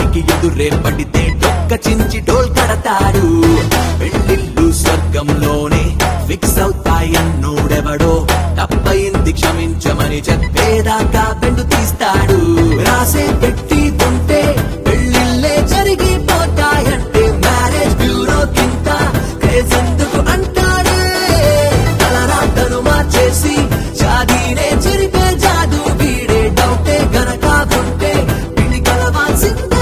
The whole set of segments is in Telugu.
వాడికి ఎదురే పడితే డొక్క చించి డోల్ కడతాడు పెళ్ళిళ్ళు స్వర్గంలోనే ఫిక్స్ అవుతాయన్నోడెవడో తప్పయింది క్షమించమని చెప్పేదాకా బెండు తీస్తాడు రాసే పెట్టి ఉంటే పెళ్ళిళ్ళే జరిగిపోతాయంటే మ్యారేజ్ బ్యూరో కింద క్రేజ్ ఎందుకు అంటాడే తలరాతను మార్చేసి షాదీనే చెరిపే జాదు వీడే డౌటే గనక ఉంటే పిడి కలవాల్సిందే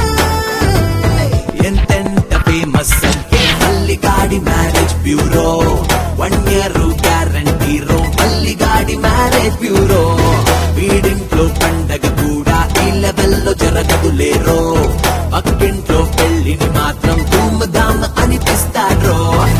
ఎంతెంత ఫేమస్ అంటే మల్లిగాడి marriage bureau one year guarantee రో మల్లిగాడి మ్యారేజ్ బ్యూరో వీడింట్లో పండగ కూడా ఈ లెవెల్లో జరగదు లేరో పక్కింట్లో పెళ్లిని మాత్రం ధూమ్ ధామ్ అనిపిస్తారో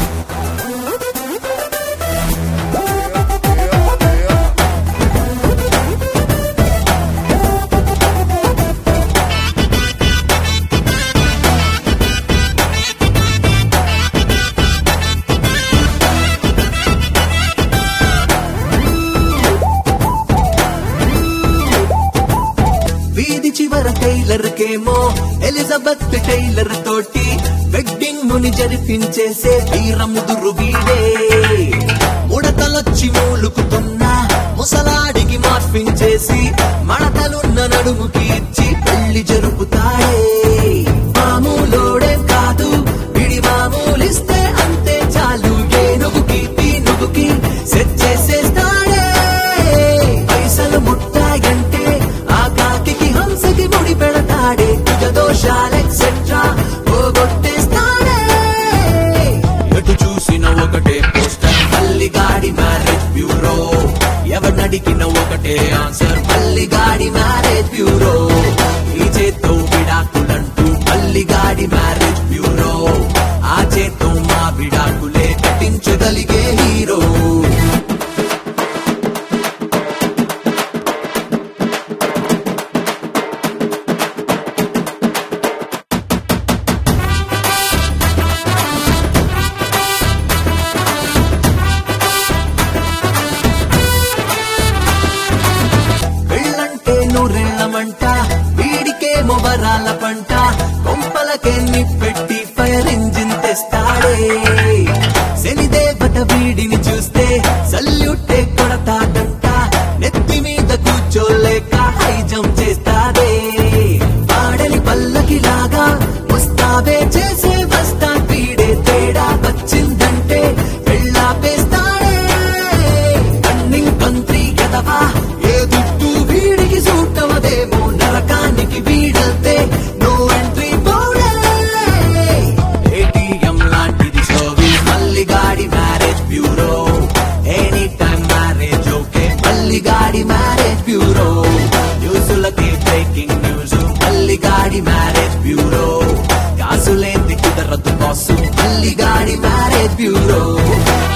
వీధి చివర టైలర్ కేమో ఎలిజబెత్ టైలర్ తోటి వెడ్డింగ్ ముని జరిపించేసే వీరముదురు వీడే ముడతలొచ్చి మూలుకుతున్న ముసలాడికి మార్ఫింగ్ చేసి మడతలున్న నడుముకి ఇచ్చి పెళ్లి జరుపుతాడే మామూలోడే కాదు విడి మామూలిస్తే అంతే చాలు ఏనుగుకి పీనుగుకి సెట్ చేసేస్తాడే పైసలు ముట్టాయంటే ఆ కాకి హంసకి ముడి పెడతాడే కుజ దోషాలు ఎక్సెట్రా పోగొట్టేస్తాడే ఎటు చూసిన ఒకటే పోస్టర్ మల్లిగాడి మ్యారేజ్ బ్యూరో ఎవరినడిగిన ఒకటే ఆన్సర్ మల్లిగాడి మ్యారేజ్ బ్యూరో ఈ చేత్తో విడాకులంటూ మల్లిగాడి మ్యారేజ్ బ్యూరో ఆ చేత్తో మా విడాకులే కట్టించగలిగే హీరో పెళ్ళంటే నూరెళ్ళమంట వీడికే మొబరాల పంట కొంపలకే నిప్పెట్టి ఫైర్ ఇంజిన్ తెస్తాడే శనిదేవత వీడిని చూస్తే సల్యూటే కొడతాడంట నెత్తి మీద కూర్చోలేక హై జంప్ చేస్తాడే పాడలి పల్లకి లాగా వస్తావే చేసే వస్తా వీడే తేడా వచ్చిందంటే వెళ్ళాపేస్తాడే రన్నింగ్ కంత్రి కదవా ఏ దుట్టు వీడికి సూటవదేమో నరకానికి వీడల్తే నో ఎంట్రీ బోర్డే ఏటీఎం లాంటిది సర్వీస్ మల్లిగాడి marriage bureau any time marriage okay మల్లిగాడి మ్యారేజ్ బ్యూరో న్యూసులకి బ్రేకింగ్ న్యూస్ మల్లిగాడి మ్యారేజ్ బ్యూరో కాసులేంది కుదరదు బాసు మల్లిగాడి మ్యారేజ్ బ్యూరో